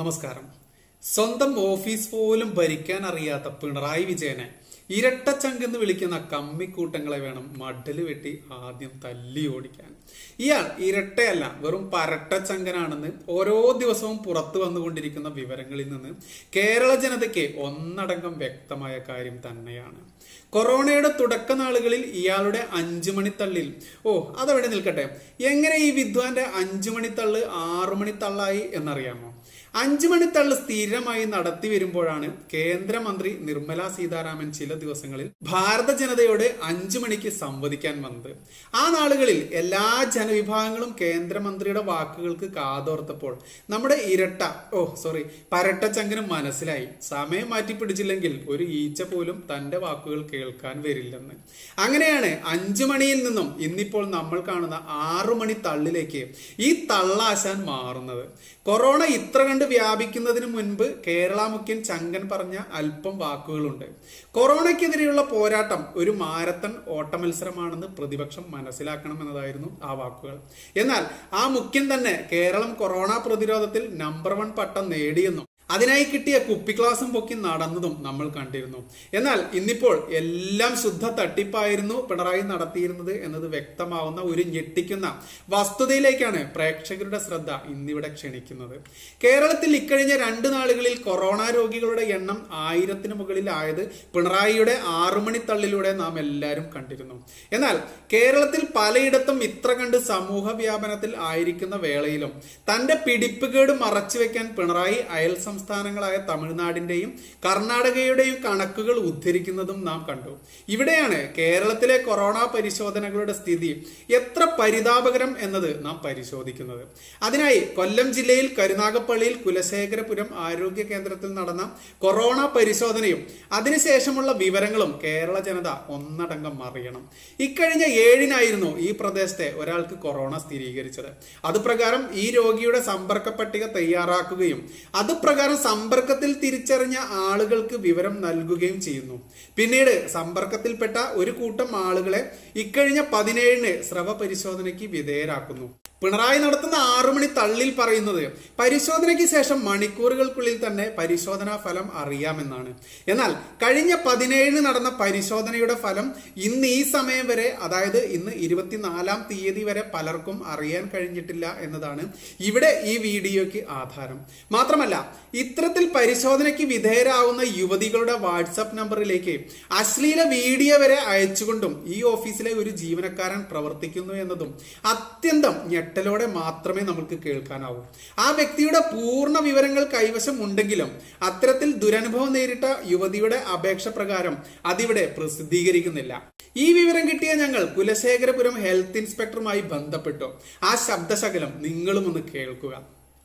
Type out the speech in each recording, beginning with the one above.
നമസ്കാരം സ്വന്തം ഓഫീസ് പോലും ഭരിക്കാൻ അറിയാത്ത പിണറായി വിജയനെ ഇരട്ടച്ചങ്കെന്ന് വിളിക്കുന്ന കമ്മിക്കൂട്ടങ്ങളെ വേണം മഡല് വെട്ടി ആദ്യം തല്ലി ഓടിക്കാൻ ഇയാൾ ഇരട്ടയല്ല വെറും പരട്ടച്ചങ്കനാണെന്ന് ഓരോ ദിവസവും പുറത്തു വന്നുകൊണ്ടിരിക്കുന്ന വിവരങ്ങളിൽ നിന്ന് കേരള ജനതയ്ക്ക് ഒന്നടങ്കം വ്യക്തമായ കാര്യം തന്നെയാണ് കൊറോണയുടെ തുടക്കനാളുകളിൽ ഇയാളുടെ അഞ്ചു മണിത്തള്ളിൽ ഓ അതവിടെ നിൽക്കട്ടെ എങ്ങനെ ഈ വിദ്വാന്റെ അഞ്ചു മണിത്തള്ള് ആറു മണിത്തള്ളായി എന്നറിയാമോ അഞ്ചു മണിത്തള്ള് സ്ഥിരമായി നടത്തി വരുമ്പോഴാണ് കേന്ദ്രമന്ത്രി നിർമ്മല സീതാരാമൻ ചില ദിവസങ്ങളിൽ ഭാരത ജനതയോട് അഞ്ചു മണിക്ക് സംവദിക്കാൻ വന്നത് ആ നാളുകളിൽ എല്ലാ ജനവിഭാഗങ്ങളും കേന്ദ്രമന്ത്രിയുടെ വാക്കുകൾക്ക് കാതോർത്തപ്പോൾ നമ്മുടെ ഇരട്ട ഓ സോറി പരട്ടച്ചങ്കനും മനസ്സിലായി സമയം മാറ്റി പിടിച്ചില്ലെങ്കിൽ ഒരു ഈച്ച പോലും തന്റെ വാക്കുകൾ കേൾക്കാൻ വരില്ലെന്ന് അങ്ങനെയാണ് അഞ്ചു മണിയിൽ നിന്നും ഇന്നിപ്പോൾ നമ്മൾ കാണുന്ന ആറു മണി തള്ളിലേക്ക് ഈ തള്ളാശാൻ മാറുന്നത് കൊറോണ ഇത്ര കണ്ട് വ്യാപിക്കുന്നതിന് മുൻപ് കേരള മുഖ്യൻ ചങ്കൻ പറഞ്ഞ അല്പം വാക്കുകളുണ്ട് കൊറോണയ്ക്കെതിരെയുള്ള പോരാട്ടം ഒരു മാരത്തൺ ഓട്ടമത്സരമാണെന്ന് പ്രതിപക്ഷം മനസ്സിലാക്കണമെന്നതായിരുന്നു ആ വാക്കുകൾ എന്നാൽ ആ മുഖ്യൻ തന്നെ കേരളം കൊറോണ പ്രതിരോധത്തിൽ നമ്പർ വൺ പട്ടം നേടിയെന്നും അതിനായി കിട്ടിയ കുപ്പിക്ലാസും പൊക്കി നടന്നതും നമ്മൾ കണ്ടിരുന്നു എന്നാൽ ഇന്നിപ്പോൾ എല്ലാം ശുദ്ധ തട്ടിപ്പായിരുന്നു പിണറായി നടത്തിയിരുന്നത് എന്നത് വ്യക്തമാവുന്ന ഒരു ഞെട്ടിക്കുന്ന വസ്തുതയിലേക്കാണ് പ്രേക്ഷകരുടെ ശ്രദ്ധ ഇന്നിവിടെ ക്ഷണിക്കുന്നത് കേരളത്തിൽ ഇക്കഴിഞ്ഞ രണ്ട് നാളുകളിൽ കൊറോണ രോഗികളുടെ എണ്ണം ആയിരത്തിന് മുകളിലായത് പിണറായിയുടെ ആറുമണി തള്ളിലൂടെ നാം എല്ലാവരും കണ്ടിരുന്നു എന്നാൽ കേരളത്തിൽ പലയിടത്തും ഇത്ര കണ്ട് സമൂഹ വ്യാപനത്തിൽ ആയിരിക്കുന്ന വേളയിലും തന്റെ പിടിപ്പുകേട് മറച്ചുവെക്കാൻ പിണറായി അയൽ സംസ്ഥാനങ്ങളായ തമിഴ്നാടിന്റെയും കർണാടകയുടെയും കണക്കുകൾ ഉദ്ധരിക്കുന്നതും നാം കണ്ടു ഇവിടെയാണ് കേരളത്തിലെ കൊറോണ പരിശോധനകളുടെ സ്ഥിതി എത്ര പരിതാപകരം എന്നത് നാം പരിശോധിക്കുന്നത് അതിനായി കൊല്ലം ജില്ലയിൽ കരുനാഗപ്പള്ളിയിൽ കുലശേഖരപുരം ആരോഗ്യ കേന്ദ്രത്തിൽ നടന്ന കൊറോണ പരിശോധനയും അതിനുശേഷമുള്ള വിവരങ്ങളും കേരള ജനത ഒന്നടങ്കം അറിയണം ഇക്കഴിഞ്ഞ ഏഴിനായിരുന്നു ഈ പ്രദേശത്തെ ഒരാൾക്ക് കൊറോണ സ്ഥിരീകരിച്ചത് അതുപ്രകാരം ഈ രോഗിയുടെ സമ്പർക്ക പട്ടിക തയ്യാറാക്കുകയും അതുപ്രകാരം സമ്പർക്കത്തിൽ തിരിച്ചറിഞ്ഞ ആളുകൾക്ക് വിവരം നൽകുകയും ചെയ്യുന്നു പിന്നീട് സമ്പർക്കത്തിൽപ്പെട്ട ഒരു കൂട്ടം ആളുകളെ ഇക്കഴിഞ്ഞ പതിനേഴിന് സ്രവ പരിശോധനയ്ക്ക് വിധേയരാക്കുന്നു പിണറായി നടത്തുന്ന ആറുമണി തള്ളിൽ പറയുന്നത് പരിശോധനയ്ക്ക് ശേഷം മണിക്കൂറുകൾക്കുള്ളിൽ തന്നെ പരിശോധനാ ഫലം അറിയാമെന്നാണ് എന്നാൽ കഴിഞ്ഞ പതിനേഴിന് നടന്ന പരിശോധനയുടെ ഫലം ഇന്ന് ഈ സമയം വരെ അതായത് ഇന്ന് ഇരുപത്തിനാലാം തീയതി വരെ പലർക്കും അറിയാൻ കഴിഞ്ഞിട്ടില്ല എന്നതാണ് ഇവിടെ ഈ വീഡിയോയ്ക്ക് ആധാരം മാത്രമല്ല ഇത്തരത്തിൽ പരിശോധനയ്ക്ക് വിധേയരാകുന്ന യുവതികളുടെ വാട്സപ്പ് നമ്പറിലേക്ക് അശ്ലീല വീഡിയോ വരെ അയച്ചുകൊണ്ടും ഈ ഓഫീസിലെ ഒരു ജീവനക്കാരൻ പ്രവർത്തിക്കുന്നു എന്നതും അത്യന്തം ഞെട്ടലോടെ മാത്രമേ നമുക്ക് കേൾക്കാനാവൂ ആ വ്യക്തിയുടെ പൂർണ്ണ വിവരങ്ങൾ കൈവശം ഉണ്ടെങ്കിലും അത്തരത്തിൽ ദുരനുഭവം നേരിട്ട യുവതിയുടെ അപേക്ഷ പ്രകാരം അതിവിടെ പ്രസിദ്ധീകരിക്കുന്നില്ല ഈ വിവരം കിട്ടിയ ഞങ്ങൾ കുലശേഖരപുരം ഹെൽത്ത് ഇൻസ്പെക്ടറുമായി ബന്ധപ്പെട്ടു ആ ശബ്ദശകലം നിങ്ങളും ഒന്ന് കേൾക്കുക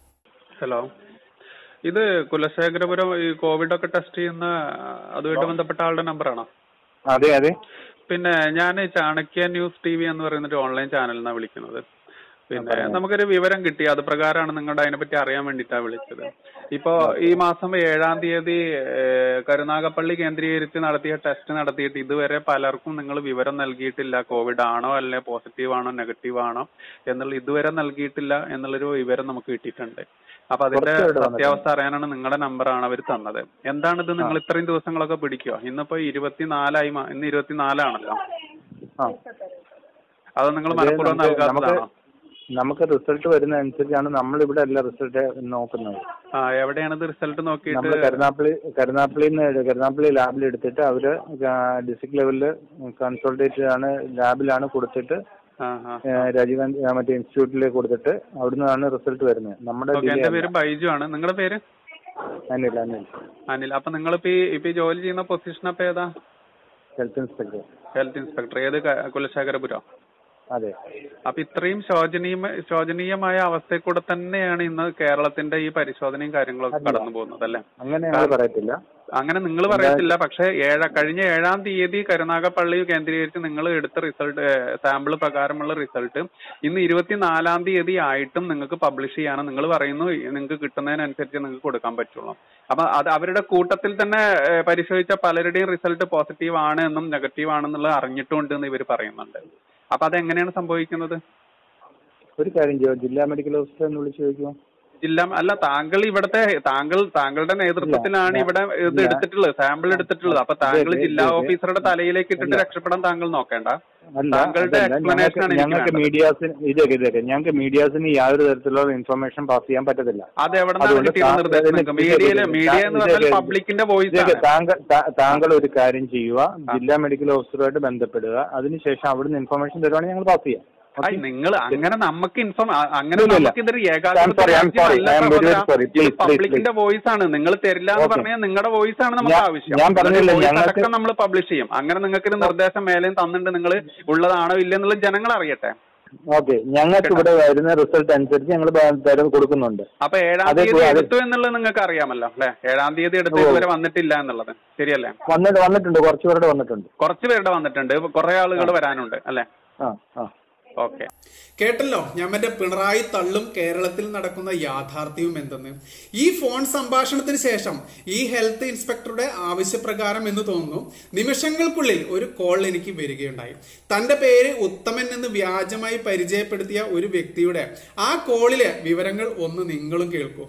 ഹലോ ഇത് കുലശേഖരപുരം ഈ കോവിഡ് ഒക്കെ ടെസ്റ്റ് ചെയ്യുന്ന അതുമായിട്ട് ബന്ധപ്പെട്ട ആളുടെ നമ്പറാണോ അതെ അതെ പിന്നെ ഞാൻ ചാണക്യ ന്യൂസ് ടി വി എന്ന് പറയുന്ന ഒരു ഓൺലൈൻ ചാനലിൽ നിന്നാണ് വിളിക്കുന്നത് പിന്നെ നമുക്കൊരു വിവരം കിട്ടി അത് പ്രകാരമാണ് നിങ്ങളുടെ അതിനെപ്പറ്റി അറിയാൻ വേണ്ടിയിട്ടാണ് വിളിച്ചത് ഇപ്പോ ഈ മാസം ഏഴാം തീയതി ഏഹ്, കരുനാഗപ്പള്ളി കേന്ദ്രീകരിച്ച് നടത്തിയ ടെസ്റ്റ് നടത്തിയിട്ട് ഇതുവരെ പലർക്കും നിങ്ങൾ വിവരം നൽകിയിട്ടില്ല കോവിഡ് ആണോ അല്ലെ പോസിറ്റീവ് ആണോ നെഗറ്റീവ് ആണോ എന്നുള്ള ഇതുവരെ നൽകിയിട്ടില്ല എന്നുള്ളൊരു വിവരം നമുക്ക് കിട്ടിയിട്ടുണ്ട് അപ്പൊ അതിന്റെ കുറച്ചുകൂടെ വന്നിട്ടുണ്ട്. സത്യാവസ്ഥ അറിയാനാണ് നിങ്ങളുടെ നമ്പറാണ് അവർ തന്നത് എന്താണിത് നിങ്ങൾ ഇത്രയും ദിവസങ്ങളൊക്കെ പിടിക്കുക ഇന്നിപ്പോ ഇരുപത്തിനാലായി മാ- ഇന്ന് ഇരുപത്തിനാലാണല്ലോ ആ അത് നിങ്ങൾ ഇത് മനഃപൂർവ്വം നമുക്ക് നമുക്ക് നൽകാത്തതാണോ നമുക്ക് റിസൾട്ട് വരുന്ന അനുസരിച്ചാണ് നമ്മൾ ഇവിടെ അല്ല റിസൾട്ട് നോക്കുന്നത് ആ എവിടെയാണ് ഇത് റിസൾട്ട് നമ്മൾ നോക്കിയിട്ട് കരുനാപ്പള്ളി കരുനാപ്പള്ളിന്ന് കരുനാപ്പള്ളി ലാബിൽ എടുത്തിട്ട് അവര് ഡിസ്ട്രിക്ട് ലെവലിൽ കൺസൾട്ടേറ്റ് ആണ് ലാബിലാണ് കൊടുത്തിട്ട് ആ ആ ഏ, രാജീവ് ഗാന്ധി ആ, മറ്റേ ഇൻസ്റ്റിറ്റ്യൂട്ടിലേക്ക് കൊടുത്തിട്ട് അവിടുന്നാണ് റിസൾട്ട് വരുന്നത് നമ്മുടെ ഓക്കെ എന്റെ പേര് ബൈജു ആണ് നിങ്ങളുടെ പേര് അനിൽ അനിൽ അനിൽ അപ്പൊ നിങ്ങളിപ്പോ ഈ ഇപ്പൊ ഈ ജോലി ചെയ്യുന്ന പൊസിഷൻ അപ്പൊ ഏതാ ഹെൽത്ത് ഇൻസ്പെക്ടർ ഹെൽത്ത് ഇൻസ്പെക്ടർ ഏത് ക- കുലശേഖരപുരം അതെ അപ്പൊ ഇത്രയും ശോചനീയ ശോചനീയമായ അവസ്ഥയിൽ കൂടെ തന്നെയാണ് ഇന്ന് കേരളത്തിന്റെ ഈ പരിശോധനയും കാര്യങ്ങളൊക്കെ കടന്നു പോകുന്നത് അല്ലെ അങ്ങനെ ഞങ്ങൾ പറയത്തില്ല അങ്ങനെ നിങ്ങൾ പറയത്തില്ല പക്ഷെ ഏഴ കഴിഞ്ഞ ഏഴാം തീയതി കരുനാഗപ്പള്ളി കേന്ദ്രീകരിച്ച് നിങ്ങൾ എടുത്ത റിസൾട്ട് സാമ്പിൾ പ്രകാരമുള്ള റിസൾട്ട് ഇന്ന് ഇരുപത്തിനാലാം തീയതി ആയിട്ടും നിങ്ങൾക്ക് പബ്ലിഷ് ചെയ്യാനോ നിങ്ങൾ പറയുന്നു നിങ്ങൾക്ക് കിട്ടുന്നതിനനുസരിച്ച് നിങ്ങൾക്ക് കൊടുക്കാൻ പറ്റുള്ളൂ അപ്പൊ അത് അവരുടെ കൂട്ടത്തിൽ തന്നെ ഏഹ്, പരിശോധിച്ച പലരുടെയും റിസൾട്ട് പോസിറ്റീവ് ആണ് എന്നും നെഗറ്റീവ് ആണെന്നുള്ളത് അറിഞ്ഞിട്ടുണ്ട് എന്ന് ഇവർ പറയുന്നുണ്ട് അപ്പൊ അതെങ്ങനെയാണ് സംഭവിക്കുന്നത് ഒരു കാര്യം ചെയ്യോ ജില്ലാ മെഡിക്കൽ ഓഫീസർ എന്ന് വിളിച്ച് ചോദിക്കുമോ ജില്ലാ അല്ല താങ്കൾ ഇവിടത്തെ താങ്കൾ താങ്കളുടെ നേതൃത്വത്തിലാണ് ഇല്ല, ഇവിടെ ഇത് ഇല്ല. എടുത്തിട്ടുള്ളത് സാമ്പിൾ എടുത്തിട്ടുള്ളത് അപ്പൊ താങ്കൾ ഇത് ജില്ലാ ഇത് ഓഫീസറുടെ തലയിലേക്ക് ഇട്ടിട്ട് ഇല്ല. രക്ഷപ്പെടാൻ താങ്കൾ നോക്കേണ്ട അല്ല താങ്കളുടെ അതല്ല, explanation ആണ് ഞങ്ങൾക്ക് എനിക്ക് ഞങ്ങൾക്ക് വേണ്ടത്. മീഡിയാസിന് ഇതൊക്കെ ഇതൊക്കെ ഞങ്ങൾക്ക് മീഡിയാസിന് യാതൊരു തരത്തിലുള്ള ഇൻഫർമേഷൻ പാസ് ചെയ്യാൻ പറ്റത്തില്ല അത് എവിടെ നിന്നാണ് അതുകൊണ്ട് കിട്ടിയത് താ- നിർദ്ദേശം ഇതിന് നിങ്ങൾക്ക് മീഡിയയില് ഇതൊക്കെ മീഡിയ എന്ന് പറഞ്ഞാൽ ഇതൊക്കെ പബ്ലിക്കിന്റെ വോയിസ് ഇതൊക്കെ ആണ് താങ്കൾ താ- താങ്കൾ ഒരു കാര്യം ചെയ്യുക ജില്ലാ മെഡിക്കൽ ഓഫീസറുമായിട്ട് ബന്ധപ്പെടുക അതിനുശേഷം അവിടുന്ന് ഇൻഫർമേഷൻ തരുവാണെങ്കിൽ ഞങ്ങൾ പാസ് ചെയ്യാം ഐ നിങ്ങൾ അങ്ങനെ നമുക്ക് ഇൻഫോം അങ്ങനെ ഇല്ല, ഇല്ല. നമുക്ക് ഇതൊരു I'm sorry, I'm sorry. I am very, very sorry. Please, please, പബ്ലിക്കിന്റെ വോയിസ് ആണ് നിങ്ങൾ തരില്ല എന്ന് Okay. പറഞ്ഞാൽ നിങ്ങളുടെ വോയിസ് ആണ് നമുക്ക് ഞാൻ- ആവശ്യം ഞാൻ പറഞ്ഞില്ലേ, നിങ്ങളുടെ voice ഞങ്ങൾക്ക് അടക്കം നമ്മൾ പബ്ലിഷ് ചെയ്യും അങ്ങനെ നിങ്ങൾക്ക് ഒരു നിർദ്ദേശം മേലെയും തന്നിട്ട് നിങ്ങൾ ഉള്ളതാണോ ഇല്ലെന്നുള്ളത് ജനങ്ങൾ അറിയട്ടെ ഓക്കെ ഞങ്ങൾക്ക് ഇവിടെ വരുന്ന റിസൾട്ട് അനുസരിച്ച് ഞങ്ങൾ തരം കൊടുക്കുന്നുണ്ട് അപ്പൊ ഏഴാം അതെ, തീയതി അതെ. എടുത്തു എന്നുള്ളത് നിങ്ങൾക്ക് അറിയാമല്ലോ അല്ലെ ഏഴാം തീയതി എടുത്ത് ഓ. ഇതുവരെ വന്നിട്ടില്ല എന്നുള്ളത് ശരിയല്ലേ വന്നിട്ട് വന്നിട്ടുണ്ട് കുറച്ച് പേരുടെ വന്നിട്ടുണ്ട് കുറച്ച് പേരുടെ വന്നിട്ടുണ്ട് കുറെ ആളുകൾ വരാനുണ്ട് അല്ലെ ആ ആ ഓക്കെ കേട്ടല്ലോ ഞാൻ മറ്റേ പിണറായി തള്ളും കേരളത്തിൽ നടക്കുന്ന യാഥാർത്ഥ്യവും എന്തെന്ന് ഈ ഫോൺ സംഭാഷണത്തിന് ശേഷം ഈ ഹെൽത്ത് ഇൻസ്പെക്ടറുടെ ആവശ്യപ്രകാരം എന്ന് തോന്നുന്നു നിമിഷങ്ങൾക്കുള്ളിൽ ഒരു കോൾ എനിക്ക് വരികയുണ്ടായി തന്റെ പേര് ഉത്തമൻ എന്ന് വ്യാജമായി പരിചയപ്പെടുത്തിയ ഒരു വ്യക്തിയുടെ ആ കോളിലെ വിവരങ്ങൾ ഒന്ന് നിങ്ങളും കേൾക്കൂ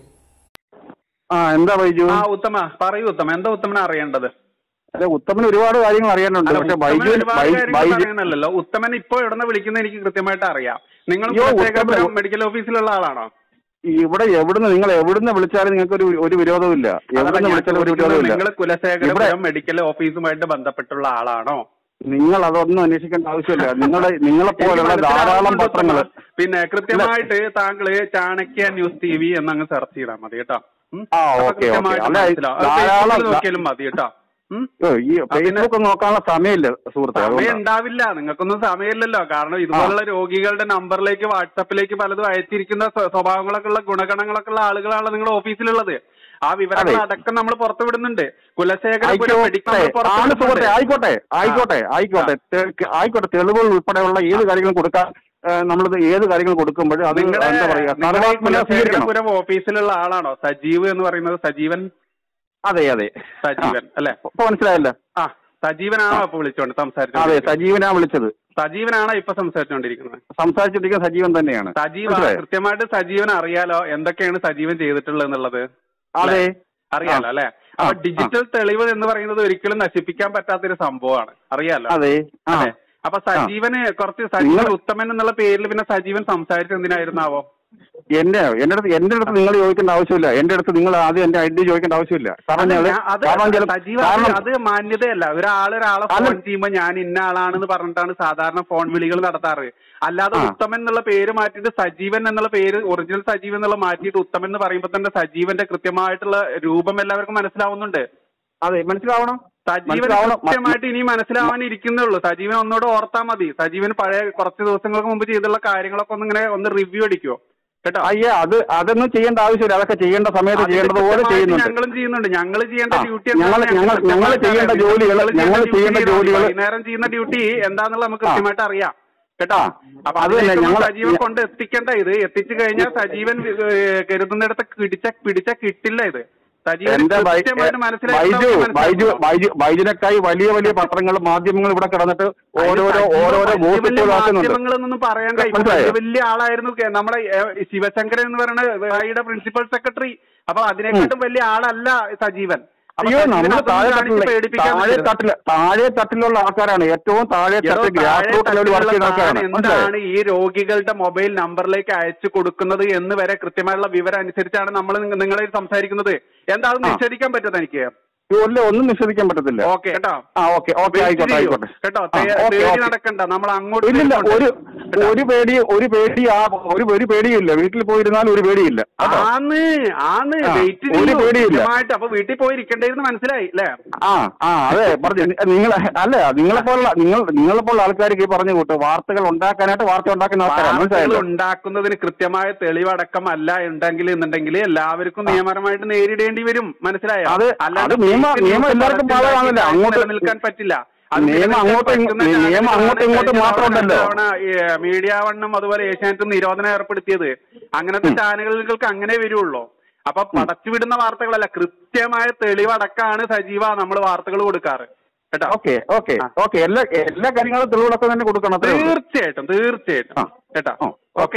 ആ എന്താ ബൈജു ആ ഉത്തമ പറയൂ ഉത്തമ എന്താ ഉത്തമനെ അറിയേണ്ടത് അല്ല ഉത്തമന് ഒരുപാട് കാര്യങ്ങൾ അറിയാനുണ്ട് അല്ല, പക്ഷെ ഉത്തമൻ ബൈജു ഒരുപാട് ബൈ- കാര്യങ്ങൾ ബൈജു പറയുന്നല്ലോ ഉത്തമൻ ഇപ്പൊ എവിടെ വിളിക്കുന്നത് എനിക്ക് കൃത്യമായിട്ട് അറിയാം നിങ്ങൾ അയ്യോ, കുലശേഖരപുരം ഉത്തമൻ- മെഡിക്കൽ ഓഫീസിലുള്ള ആളാണോ ഇവിടെ എവിടുന്ന് നിങ്ങൾ എവിടുന്ന് വിളിച്ചാലും നിങ്ങൾക്ക് ഒരു ഒരു വിരോധവും ഇല്ല എവിടുന്ന് വിളിച്ചാലും ഒരു വിരോധവും ഇല്ല നിങ്ങൾ ഇവിടെ കുലശേഖരപുരം മെഡിക്കൽ ഓഫീസുമായിട്ട് ബന്ധപ്പെട്ടുള്ള ആളാണോ നിങ്ങൾ അതൊന്നും അന്വേഷിക്കേണ്ട ആവശ്യമില്ല നിങ്ങളെ നിങ്ങളെ എനിക്ക് പോലുള്ള ധാരാളം മനസ്സിലാവുന്നുണ്ട് പത്രങ്ങൾ ഉത്തമ. പിന്നെ കൃത്യമായിട്ട് താങ്കള് ചാണക്യ ന്യൂസ് ടി വി എന്നങ്ങ് സെർച്ച് ചെയ്താൽ മതി കേട്ടോ ഉം? ആ, അപ്പൊ ഓക്കേ, ഓക്കേ. കൃത്യമായിട്ട് അല്ല, മനസ്സിലാവും. അത് ധാരാളം ഫേസ്ബുക്കിൽ നോക്കിയാലും മതി കേട്ടോ ഉം? ഈ ഫേസ്ബുക്ക് നോക്കാനുള്ള സമയമില്ല സുഹൃത്തെ സമയം അതുകൊണ്ടാ. ഉണ്ടാവില്ല നിങ്ങൾക്കൊന്നും സമയമില്ലല്ലോ കാരണം ഇതുപോലുള്ള രോഗികളുടെ നമ്പറിലേക്ക് വാട്സാപ്പിലേക്ക് പലതും അയച്ചിരിക്കുന്ന സ്വ- സ്വഭാവങ്ങളൊക്കെ ഉള്ള ഗുണഗണങ്ങളൊക്കെ ഉള്ള ആളുകളാണ് നിങ്ങളുടെ ഓഫീസിലുള്ളത് ആ വിവരങ്ങൾ അതെ. അടക്കം നമ്മൾ പുറത്തുവിടുന്നുണ്ട് കുലശേഖരപുരം മെഡിക്കൽ ആയിക്കോട്ടെ ആണ് സുഹൃത്തെ ആയിക്കോട്ടെ ആയിക്കോട്ടെ ആയിക്കോട്ടെ തെ- ആയിക്കോട്ടെ തെളിവുകൾ ഉൾപ്പെടെയുള്ള ഏത് കാര്യങ്ങളും കൊടുക്കാൻ നമ്മളിത് ഏത് കാര്യങ്ങൾ കൊടുക്കുമ്പോഴും അത് നിങ്ങളുടെ എന്താ പറയാ നിങ്ങളുടെ ഈ സർവാത്മന സ്വീകരിക്കണം കുലശേഖരപുരം ഓഫീസിലുള്ള ആളാണോ സജീവ് എന്ന് പറയുന്നത് സജീവൻ അതെ അതെ സജീവൻ ആ. അല്ലെ ഇപ്പൊ മനസ്സിലായല്ലോ ആ സജീവനാണോ ഇപ്പൊ വിളിച്ചോണ്ട് അതെ സംസാരിച്ചത് സജീവനാ വിളിച്ചത് സജീവനാണോ ഇപ്പൊ സംസാരിച്ചുകൊണ്ടിരിക്കുന്നത് സംസാരിച്ചിരിക്കുന്ന സജീവൻ തന്നെയാണ് സജീവ മനസ്സിലായോ? കൃത്യമായിട്ട് സജീവൻ അറിയാലോ എന്തൊക്കെയാണ് സജീവൻ ചെയ്തിട്ടുള്ളത് എന്നുള്ളത് അതെ അറിയാലോ ആ. അല്ലെ ആ, അപ്പൊ ഡിജിറ്റൽ തെളിവ് എന്ന് പറയുന്നത് ഒരിക്കലും നശിപ്പിക്കാൻ പറ്റാത്തൊരു സംഭവമാണ് അറിയാലോ അതെ ആ അതെ അപ്പൊ സജീവന് കുറച്ച് സജീവൻ നിങ്ങൾ- ഉത്തമൻ എന്നുള്ള പേരിൽ പിന്നെ സജീവൻ സംസാരിച്ചത് എന്തിനായിരുന്നാവോ എന്റെ എന്റെ അടുത്ത് എന്റെ അടുത്ത് നിങ്ങൾ ചോദിക്കേണ്ട ആവശ്യമില്ല എന്റെ അടുത്ത് നിങ്ങൾ ആദ്യം എന്റെ ഐ ഡി ചോദിക്കേണ്ട ആവശ്യമില്ല കാരണം അത് ഞങ്ങള് ഞാൻ- അത് കാരണം ചില- സജീവ അത് കാരണം അത് മാന്യതയല്ല ഒരാൾ ഒരാളെ ഫോൺ അല്ല. ചെയ്യുമ്പോ ഞാൻ ഇന്ന ആളാണെന്ന് പറഞ്ഞിട്ടാണ് സാധാരണ ഫോൺ വിളികൾ നടത്താറ് അല്ലാതെ ആ. ഉത്തമൻ എന്നുള്ള പേര് മാറ്റിയിട്ട് സജീവൻ എന്നുള്ള പേര് ഒറിജിനൽ സജീവൻ എന്നുള്ള മാറ്റിയിട്ട് ഉത്തമൻ എന്ന് പറയുമ്പോ തന്നെ സജീവന്റെ കൃത്യമായിട്ടുള്ള രൂപം എല്ലാവർക്കും മനസ്സിലാവുന്നുണ്ട് അതെ മനസ്സിലാവണം സജീവൻ മനസ്സിലാവണം. കൃത്യമായിട്ട് ഇനി മനസ്സിലാവാൻ ഇരിക്കുന്നേ ഉള്ളൂ സജീവൻ ഒന്നുകൂടെ ഓർത്താ മതി സജീവൻ പഴയ കുറച്ച് ദിവസങ്ങൾക്ക് മുമ്പ് ചെയ്തുള്ള കാര്യങ്ങളൊക്കെ ഒന്ന് ഇങ്ങനെ ഒന്ന് റിവ്യൂ അടിക്കുവോ കേട്ടോ അയ്യേ അത് അതൊന്നും ചെയ്യേണ്ട ആവശ്യമില്ല അതൊക്കെ ചെയ്യേണ്ട സമയത്ത് അതിന്റെ ചെയ്യേണ്ടതുപോലെ കൃത്യമായിട്ട് ചെയ്യുന്നുണ്ട് ഞങ്ങളും ചെയ്യുന്നുണ്ട് ഞങ്ങൾ ചെയ്യേണ്ട ആ, ഡ്യൂട്ടി ഞങ്ങൾ- ഞങ്ങൾ- ഞങ്ങൾ ചെയ്യേണ്ട ജോലികൾ- ഞങ്ങൾ ചെയ്യേണ്ട ജോലികൾ- വൈകുന്നേരം ചെയ്യുന്ന ഡ്യൂട്ടി എന്താന്നുള്ളത് നമുക്ക് കൃത്യമായിട്ട് അറിയാം കേട്ടോ ആ, അപ്പൊ അത് തന്നെ, അതിലേക്ക് ഞങ്ങൾ- സജീവൻ കൊണ്ട് എത്തിക്കേണ്ട ഇത് എത്തിച്ചു കഴിഞ്ഞാൽ സജീവൻ ഏഹ്, കരുതുന്നിടത്ത് പിടിച്ച പിടിച്ച കിട്ടില്ല ഇത് സജീവൻ എന്റെ ബൈ- കൃത്യമായിട്ട് ബൈജു ബൈജു മനസ്സിലാക്കി ബൈജു ബൈജുനക്കായി വലിയ വലിയ പത്രങ്ങൾ മാധ്യമങ്ങൾ ഇവിടെ കിടന്നിട്ട് ഓരോരോ ഓരോരോ ഗോസിപ്പുകളാക്കുന്നുണ്ട് മാധ്യമങ്ങളൊന്നും പറയണ്ട ഇപ്പൊ മനസ്സിലായോ? വലിയ വലിയ ആളായിരുന്നു കെ- നമ്മുടെ ഏഹ്, ശിവശങ്കരൻ എന്ന് പറയുന്ന ഐയുടെ പ്രിൻസിപ്പൽ സെക്രട്ടറി അപ്പൊ അതിനെക്കാട്ടും വലിയ ആളല്ല സജീവൻ അപ്പൊ അയ്യോ സജീവൻ നമ്മൾ അതൊന്നും താഴെ കാണിച്ച് തട്ടിലെ പേടിപ്പിക്കാൻ താഴെ പറ്റില്ല. തട്ടില് താഴെ തട്ടിലുള്ള ആൾക്കാരാണ് ഏറ്റവും താഴെ എടോ, തട്ടിൽ ഗ്രാസ് താഴെ റൂട്ട് ലെവൽ വർക്ക് തട്ടിലുള്ള ചെയ്യുന്ന ആൾക്കാരാണ് താൻ മനസ്സിലായോ? എന്താണ് ഈ രോഗികളുടെ മൊബൈൽ നമ്പറിലേക്ക് അയച്ചു കൊടുക്കുന്നത് എന്ന് വരെ കൃത്യമായുള്ള വിവരം അനുസരിച്ചാണ് നമ്മൾ നിങ്ങളെ സംസാരിക്കുന്നത് എന്താ അത് ആ. നിഷേധിക്കാൻ പറ്റുമോ തനിക്ക് ഇല്ല ഒന്നും നിഷേധിക്കാൻ പറ്റത്തില്ല ഓക്കെ കേട്ടോ ആ ഓക്കെ ഓക്കെ Wait ആയിക്കോട്ടെ ചെയ്യൂ. ആയിക്കോട്ടെ കേട്ടോ ആ, തേ- ഓക്കെ, പേടി ഓക്കെ. നടക്കണ്ട നമ്മൾ അങ്ങോട്ട് ഇല്ലില്ല വരുന്നുണ്ട്. ഒരു കേട്ടോ? ഒരു പേടി ഒരു പേടി ആ ഒരു ഒരു പേടിയില്ല വീട്ടിൽ പോയിരുന്നാൽ ഒരു പേടിയില്ല കേട്ടോ? ആന്ന് ആന്ന് ആ, വെയിറ്റ് ഒരു പേടിയില്ല. കൃത്യമായിട്ട് അപ്പൊ വീട്ടിൽ പോയി ഇരിക്കേണ്ടിരുന്നു മനസ്സിലായി അല്ലേ ആ ആ അതെ പറഞ്ഞു നിങ്ങൾ അല്ല നിങ്ങളെ പോലുള്ള നിങ്ങൾ നിങ്ങളെ പോലുള്ള ആൾക്കാർക്ക് ഈ പറഞ്ഞു കൂട്ട് വാർത്തകൾ ഉണ്ടാക്കാനായിട്ട് വാർത്ത ഉണ്ടാക്കുന്ന ആൾക്കാരാണ് വാർത്തകൾ മനസ്സിലായല്ലോ ഉണ്ടാക്കുന്നതിന് കൃത്യമായ തെളിവടക്കം അല്ല ഉണ്ടെങ്കിൽ എന്നുണ്ടെങ്കിൽ എല്ലാവർക്കും നിയമപരമായിട്ട് നേരിടേണ്ടി വരും മനസ്സിലായോ അത് അല്ലാണ്ട് അത് നിയമ- fake news നിയമം എല്ലാവർക്കും പരസ്യം ബാധകമാണല്ലോ. ഉണ്ടാക്കി അങ്ങോട്ട് നിലനിൽക്കാൻ പറ്റില്ല അത് നിയമം നിലനിൽക്കാൻ അങ്ങോട്ടും ഇങ്ങോ- പറ്റുന്ന നിയമം ചാനലുകളാണ് അങ്ങോട്ടും ഇങ്ങോട്ടും കഴിഞ്ഞ മാത്രം തവണ ഉണ്ടല്ലോ. തവണ ഈ മീഡിയ വണ്ണും അതുപോലെ ഏഷ്യാനെറ്റും നിരോധനം ഏർപ്പെടുത്തിയത് അങ്ങനത്തെ ചാനലുകൾക്ക് അങ്ങനെ വരുള്ളൂ അപ്പൊ പടച്ചുവിടുന്ന വാർത്തകളല്ല കൃത്യമായ തെളിവടക്കാണ് സജീവ നമ്മൾ വാർത്തകൾ കൊടുക്കാറ് കേട്ടോ ഓക്കെ ഓക്കെ ഓക്കെ എല്ലാ എല്ലാ കാര്യങ്ങളും തെളിവുകളൊക്കെ തന്നെ കൊടുക്കണം അത്രേ ഉള്ളൂ. തീർച്ചയായിട്ടും തീർച്ചയായിട്ടും ആ. കേട്ടോ ആ. ഓക്കെ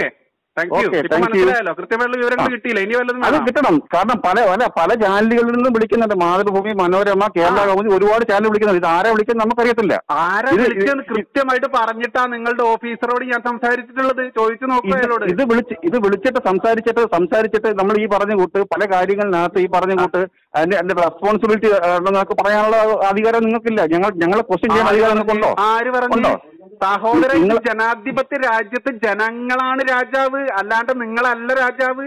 താങ്ക് യു Okay, ഇപ്പൊ thank you. മനസ്സിലായല്ലോ കൃത്യമായിട്ടുള്ള വിവരങ്ങൾ ആ. കിട്ടിയില്ല ഇനി വല്ലതും അത് വേണോ? കിട്ടണം കാരണം പല പല പല ചാനലുകളിൽ നിന്നും വിളിക്കുന്നുണ്ട് മാതൃഭൂമി മനോരമ കേരള കൗമുദി ഒരുപാട് ചാനൽ വിളിക്കുന്നുണ്ട് ഇത് ആരെ വിളിക്കുന്നത് നമുക്കറിയത്തില്ല ആരാ ഇത് വിളിച്ചെന്ന് ഇത് കൃത്യമായിട്ട് പറഞ്ഞിട്ടാ നിങ്ങളുടെ ഓഫീസറോട് ഞാൻ സംസാരിച്ചിട്ടുള്ളത് ചോദിച്ചു നോക്കുക ഇത് അയാളോട് ഇത് വിളിച്ച് ഇത് വിളിച്ചിട്ട് സംസാരിച്ചിട്ട് സംസാരിച്ചിട്ട് നമ്മൾ ഈ പറഞ്ഞ കൂട്ട് പല കാര്യങ്ങളിനകത്ത് ഈ പറഞ്ഞ കൂട്ട് അതിന്റെ അതിന്റെ റെസ്പോൺസിബിലിറ്റി നിങ്ങൾക്ക് പറയാനുള്ള അധികാരം നിങ്ങൾക്കില്ല ഞങ്ങൾ ഞങ്ങളെ ക്വസ്റ്റ്യൻ ചെയ്യാൻ അധികാരം നിങ്ങൾക്കുണ്ടോ ആര് പറഞ്ഞു ഉണ്ടോ സഹോദരൻ നിങ്ങൾ- ജനാധിപത്യ രാജ്യത്ത് ജനങ്ങളാണ് രാജാവ് അല്ലാണ്ട് നിങ്ങളല്ല രാജാവ്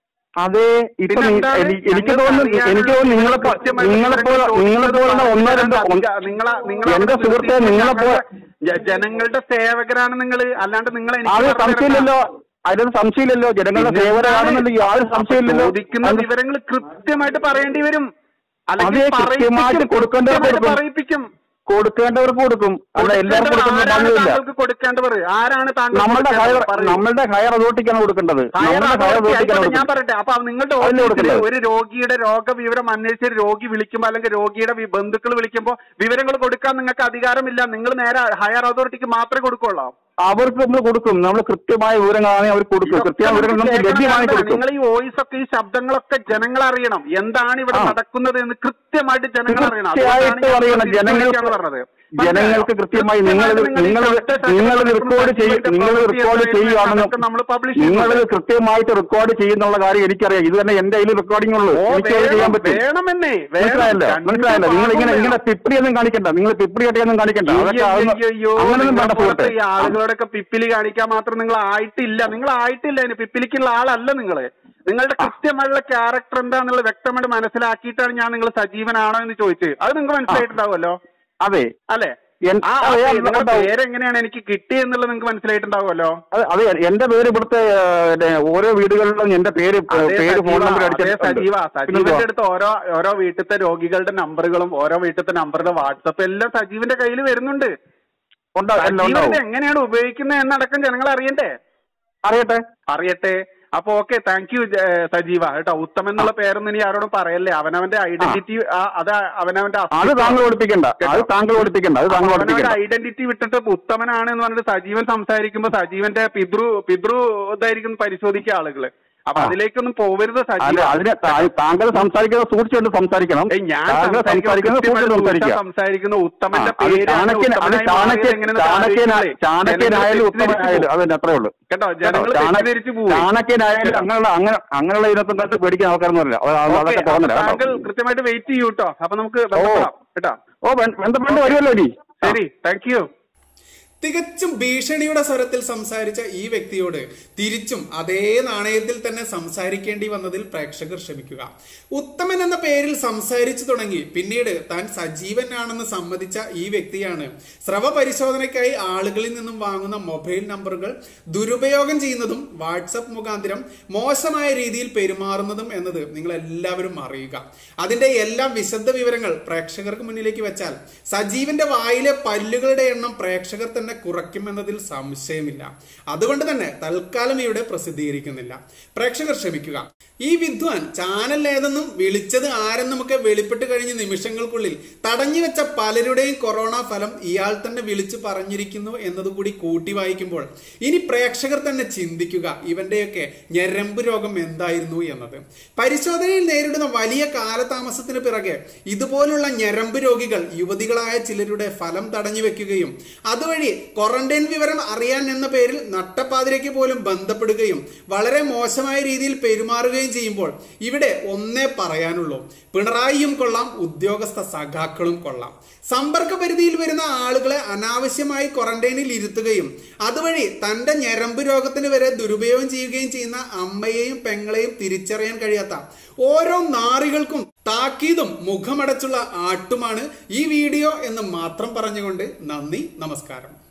അതെ ഇപ്പൊ പിന്നെ നി- എന്താണ്? എനി- എനിക്ക് ഞങ്ങൾക്ക് തോന്നുന്നു അറിയാനുള്ള എനിക്ക് തോന്നുന്നു നിങ്ങളെ കൃത്യമായിട്ട് നിങ്ങളെപ്പോലെ ചോദിക്കുന്നത് നിങ്ങളെപ്പോലുള്ള ഒന്നോ രണ്ടോ പറഞ്ഞാൽ നിങ്ങളെ നിങ്ങളെ എന്റെ സുഹൃത്തെ നിങ്ങളെപ്പോലെ ജ- ജനങ്ങളുടെ സേവകരാണ് നിങ്ങൾ അല്ലാണ്ട് നിങ്ങൾ എനിക്ക് അത് പറഞ്ഞു തരണ്ട. സംശയമില്ലല്ലോ അതിലൊന്നും സംശയമില്ലല്ലോ ജനങ്ങളുടെ പിന്നെ സേവനമാണെന്നല്ലോ യാതൊരു സംശയമില്ലല്ലോ ചോദിക്കുന്ന അത് വിവരങ്ങൾ കൃത്യമായിട്ട് പറയേണ്ടി വരും അല്ലെങ്കിൽ അതെ, കൃത്യമായിട്ട് പറയിപ്പിക്കും. കൊടുക്കേണ്ടവർക്ക് കൃത്യമായിട്ട് കൊടുക്കും. പറയിപ്പിക്കും കൊടുക്കേണ്ടവർക്ക് കൊടുക്കും അല്ല എല്ലാവർക്കും കൊടുക്കുന്ന ആരാണ് ഭാഗ്യമില്ല താങ്കൾക്ക് കൊടുക്കേണ്ടവർ ആരാണ് താങ്കൾ നമ്മളുടെ ഹയർ കൊടുക്കേണ്ടവർ? പറയൂ. നമ്മളുടെ ഹയർ അതോറിറ്റിക്കാണ് കൊടുക്കേണ്ടത് ഹയർ നമ്മളുടെ ഹയർ അതോറിറ്റി അതോറിറ്റിക്കാണ് ആയിക്കോട്ടെ, ഞാൻ കൊടുക്കേണ്ടത് പറയട്ടെ അപ്പൊ നിങ്ങളുടെ അതിന് ഓഫീസിൽ കൊടുക്കേണ്ടത്. ഒരു രോഗിയുടെ രോഗവിവരം അന്വേഷിച്ച് ഒരു രോഗി വിളിക്കുമ്പോൾ അല്ലെങ്കിൽ രോഗിയുടെ വി- ബന്ധുക്കൾ വിളിക്കുമ്പോൾ വിവരങ്ങൾ കൊടുക്കാൻ നിങ്ങൾക്ക് അധികാരമില്ല നിങ്ങൾ നേരെ ഹയർ അതോറിറ്റിക്ക് മാത്രമേ കൊടുക്കുള്ളൂ അവർക്ക് നമ്മൾ കൊടുക്കും നമ്മൾ കൃത്യമായ വിവരങ്ങളാണ് അവർ കൊടുക്കും കൃത്യമായ വിവരങ്ങൾ നമുക്ക് ലഭ്യമായി കൊടുക്കും നിങ്ങൾ ഈ വോയിസ് ഒക്കെ ഈ ശബ്ദങ്ങളൊക്കെ ജനങ്ങൾ അറിയണം എന്താണ് ഇവിടെ ആ. നടക്കുന്നത് എന്ന് കൃത്യമായിട്ട് ജനങ്ങൾ അറിയണം തീർച്ചയായിട്ടും അതുകൊണ്ടാണ് ഞാൻ അറിയണം. ചോദിക്കാന്ന് ജനങ്ങൾക്ക് പറഞ്ഞത് ജനങ്ങൾക്ക് കൃത്യമായി നിങ്ങൾ നിങ്ങൾ നിങ്ങൾ റെക്കോർഡ് ചെയ്യും നിങ്ങൾ റെക്കോർഡ് ചെയ്യുകയാണെന്ന് നമ്മൾ പബ്ലിഷ് നിങ്ങൾ കൃത്യമായിട്ട് റെക്കോർഡ് ചെയ്യുന്നുള്ള കാര്യം എനിക്കറിയാം ഇത് തന്നെ എന്റെ കയ്യിൽ റെക്കോർഡിംഗ് ഉള്ളൂ ഓ, എനിക്ക് അത് ചെയ്യാൻ വേണം, പറ്റും വേണമെന്നേ വേണം. മനസ്സിലായല്ലോ രണ്ട് മനസ്സിലായല്ലോ നിങ്ങൾ ഇങ്ങനെ ഭാഗം ഇങ്ങനെ പിപ്പിടിയൊന്നും കാണിക്കണ്ട നിങ്ങൾ പിപ്പിടിയൊന്നും കാണിക്കണ്ട അതൊക്കെ അതൊന്നും- അയ്യോ, അങ്ങനെയൊന്നും വേണ്ട നിങ്ങളെപ്പോലത്തെ സുഹൃത്തെ ഈ ആളുകളോടൊക്കെ പിപ്പിലി കാണിക്കാൻ മാത്രം നിങ്ങൾ ആയിട്ടില്ല നിങ്ങൾ ആയിട്ടില്ല അതിന് പിപ്പിലിക്കുള്ള ആളല്ല നിങ്ങള് നിങ്ങളുടെ കൃത്യമായിട്ടുള്ള ക്യാരക്ടർ എന്താണെന്നുള്ളത് വ്യക്തമായിട്ട് മനസ്സിലാക്കിയിട്ടാണ് ഞാൻ നിങ്ങൾ സജീവനാണോ എന്ന് ചോദിച്ചത് അത് നിങ്ങൾക്ക് മനസ്സിലായിട്ടുണ്ടാവുമല്ലോ അതെ അല്ലേ എൻ- ആ അതെ, ആ, അത് നിങ്ങളുടെ ഉണ്ടാവും. പേരെങ്ങനെയാണ് എനിക്ക് കിട്ടിയെന്നുള്ളത് നിങ്ങൾക്ക് മനസ്സിലായിട്ടുണ്ടാവുമല്ലോ അത് അതെ എന്റെ പേര് ഇവിടുത്തെ ആ, പിന്നെ ഓരോ വീടുകളിലും എന്റെ പേര് അതേ പേര് ഫോൺ സജീവ, നമ്പർ അതേ സജീവ അടിച്ചിട്ടുണ്ട് സജീവന്റെ അടുത്ത് ഓരോ ഓരോ വീട്ടിലത്തെ രോഗികളുടെ നമ്പറുകളും ഓരോ വീട്ടിലത്തെ നമ്പറുടെ വാട്സപ്പ് എല്ലാം സജീവന്റെ കയ്യിൽ വരുന്നുണ്ട് ഉണ്ടാവും എല്ലാം സജീവൻ ഇത് ഉണ്ടാവും എങ്ങനെയാണ് ഉപയോഗിക്കുന്നത് എന്നടക്കം ജനങ്ങൾ അറിയണ്ടേ അറിയട്ടെ അറിയട്ടെ അപ്പൊ ഓക്കെ താങ്ക് യു സജീവ കേട്ടോ ഉത്തമൻ എന്നുള്ള പേരൊന്നും ഇനി ആരോടും പറയല്ലേ അവനവന്റെ ഐഡന്റിറ്റി അത് അവനവന്റെ അത് അസ്തിത്വം. താങ്കൾ പഠിപ്പിക്കണ്ട അത് കേട്ടോ? താങ്കൾ പഠിപ്പിക്കണ്ട അത് അപ്പൊ താങ്കൾ അവനവന്റെ പഠിപ്പിക്കണ്ട ഐഡന്റിറ്റി വിട്ടിട്ട് ഇപ്പൊ ഉത്തമനാണ് എന്ന് പറഞ്ഞിട്ട് സജീവൻ സംസാരിക്കുമ്പോ സജീവന്റെ പിതൃ പിതൃ ഇതായിരിക്കും പരിശോധിക്കുക ആളുകള് അപ്പൊ ആ. അതിലേക്കൊന്നും പോവരുത് അല്ല സജീവ അതിന് താ- താങ്കൾ സംസാരിക്കുന്നത് സൂക്ഷിച്ചുകൊണ്ട് സംസാരിക്കണം ഏയ് ഞാൻ താങ്കൾ സംസാരിക്കുന്നത് കൃത്യമായിട്ട് സൂക്ഷിച്ചുകൊണ്ട് സംസാരിക്കുക സംസാരിക്കുന്ന ഉത്തമന്റെ ആ, അത് പേര് ചാണക്യൻ അത് ചാണക്യൻ ചാണക്യനായ ചാണക്യനായാലും ഉത്തമനായാലും അതന്നെ അത്രേ ഉള്ളൂ കേട്ടോ ജനങ്ങൾ ചാണ- തെറ്റിദ്ധരിച്ചു പോകും ചാണക്യനായാലും അങ്ങനെയുള്ള അങ്ങനെ അങ്ങനെയുള്ള ഇതിനൊന്നും കണ്ട് പേടിക്കാൻ ആൾക്കാരൊന്നും അറിയില്ല അത് അത് അതൊക്കെ തോന്നില്ല താങ്കൾ കേട്ടോ കൃത്യമായിട്ട് വെയിറ്റ് ചെയ്യൂ കേട്ടോ അപ്പൊ നമുക്ക് ബന്ധപ്പെടാം കേട്ടോ ഓ ബന്ധ- ബന്ധപ്പെട്ട് വരുമല്ലോ ഇനി ശരി താങ്ക് യു തികച്ചും ഭീഷണിയുടെ സ്വരത്തിൽ സംസാരിച്ച ഈ വ്യക്തിയോട് തിരിച്ചും അതേ നാണയത്തിൽ തന്നെ സംസാരിക്കേണ്ടി വന്നതിൽ പ്രേക്ഷകർ ക്ഷമിക്കുക ഉത്തമൻ എന്ന പേരിൽ സംസാരിച്ചു തുടങ്ങി പിന്നീട് താൻ സജീവനാണെന്ന് സമ്മതിച്ച ഈ വ്യക്തിയാണ് സ്രവ പരിശോധനയ്ക്കായി ആളുകളിൽ നിന്നും വാങ്ങുന്ന മൊബൈൽ നമ്പറുകൾ ദുരുപയോഗം ചെയ്യുന്നതും വാട്സപ്പ് മുഖാന്തരം മോശമായ രീതിയിൽ പെരുമാറുന്നതും എന്നത് നിങ്ങൾ എല്ലാവരും അറിയുക അതിന്റെ എല്ലാം വിശദ വിവരങ്ങൾ പ്രേക്ഷകർക്ക് മുന്നിലേക്ക് വെച്ചാൽ സജീവന്റെ വായിലെ പല്ലുകളുടെ എണ്ണം പ്രേക്ഷകർ തന്നെ കുറയ്ക്കുമെന്നതിൽ സംശയമില്ല അതുകൊണ്ട് തന്നെ തൽക്കാലം ഇവിടെ പ്രസിദ്ധീകരിക്കുന്നില്ല പ്രേക്ഷകർ ക്ഷമിക്കുക ഈ വിദ്വാൻ ചാനൽ ഏതെന്നും വിളിച്ചത് ആരെന്നുമൊക്കെ വെളിപ്പെട്ട് കഴിഞ്ഞ നിമിഷങ്ങൾക്കുള്ളിൽ തടഞ്ഞു വെച്ച പലരുടെയും കൊറോണ ഫലം ഇയാൾ തന്നെ വിളിച്ചു പറഞ്ഞിരിക്കുന്നു എന്നതുകൂടി കൂട്ടി വായിക്കുമ്പോൾ ഇനി പ്രേക്ഷകർ തന്നെ ചിന്തിക്കുക ഇവന്റെയൊക്കെ ഞരമ്പ് രോഗം എന്തായിരുന്നു എന്നത് പരിശോധനയിൽ നേരിടുന്ന വലിയ കാലതാമസത്തിന് പിറകെ ഇതുപോലുള്ള ഞരമ്പ് രോഗികൾ യുവതികളായ ചിലരുടെ ഫലം തടഞ്ഞു വെക്കുകയും അതുവഴി ക്വാറന്റൈൻ വിവരം അറിയാൻ എന്ന പേരിൽ നട്ടപ്പാതിരയ്ക്ക് പോലും ബന്ധപ്പെടുകയും വളരെ മോശമായ രീതിയിൽ പെരുമാറുകയും ചെയ്യുമ്പോൾ ഇവിടെ ഒന്നേ പറയാനുള്ളൂ പിണറായിയും കൊള്ളാം ഉദ്യോഗസ്ഥ സഖാക്കളും കൊള്ളാം സമ്പർക്ക പരിധിയിൽ വരുന്ന ആളുകളെ അനാവശ്യമായി ക്വാറന്റൈനിൽ ഇരുത്തുകയും അതുവഴി തന്റെ ഞരമ്പ് രോഗത്തിന് വരെ ദുരുപയോഗം ചെയ്യുകയും ചെയ്യുന്ന അമ്മയെയും പെങ്ങളെയും തിരിച്ചറിയാൻ കഴിയാത്ത ഓരോ നാറികൾക്കും താക്കീതും മുഖമടച്ചുള്ള ആട്ടുമാണ് ഈ വീഡിയോ എന്ന് മാത്രം പറഞ്ഞുകൊണ്ട് നന്ദി നമസ്കാരം